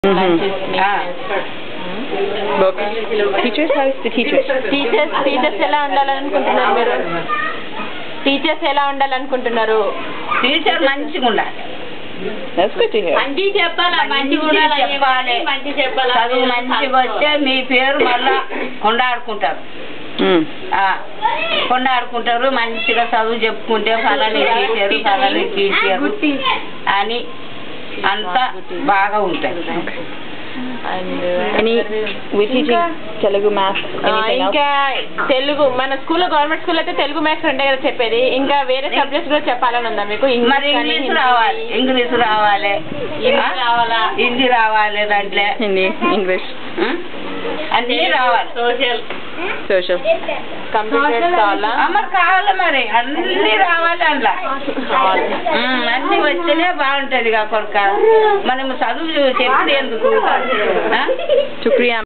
Books. Teachers, how's the teachers? Teachers teachers ఎలా ఉండాలనుకుంటున్నారు మీరు టీచర్స్ ఎలా ఉండాలనుకుంటున్నారు టీచర్ మంచిగా ఉండాలి That's good to hear. మంచి చెప్పాలా మంచి మంచిగా చెప్పాలి మంచి చెప్పాలా చదువు మంచిగా వస్తే మీ పేరు మళ్ళా కొండాడుకుంటారు Mm. ఆ, కొండాడుకుంటారు మంచిగా చదువు చెప్పుకుంటే ఫలాని టీచరు ఫలాని టీచరు అని అంతా బాగా ఉంటుంది and Any, we teaching Telugu, math, anything else? ఇంకా తెలుగు మన స్కూల్లో గవర్నమెంట్ స్కూల్ అయితే తెలుగు మ్యాథ్స్ ఉంటాయి కదా చెప్పేది ఇంకా వేరే సబ్జెక్ట్స్ కూడా చెప్పాలని ఉందా మీకు మరి కానీ, ఇంగ్లీష్ హిందీ. రావాలి ఇంగ్లీష్ రావాలి హిందీ ఆ? రావాలా? హిందీ రావాలి దాంట్లో Hindi, English, ఆ? అన్నీ రావాలి సోషల్ social. కంప్యూటర్స్ కావాలా ఆ, మరి కావాలి మరి అన్నీ రావాలి అందులో ఉమ్, అన్నీ వస్తేనే బాగుంటది కా కొడుక మనం చదువు చెప్తే ఎందుకు ఆ? Shukriya.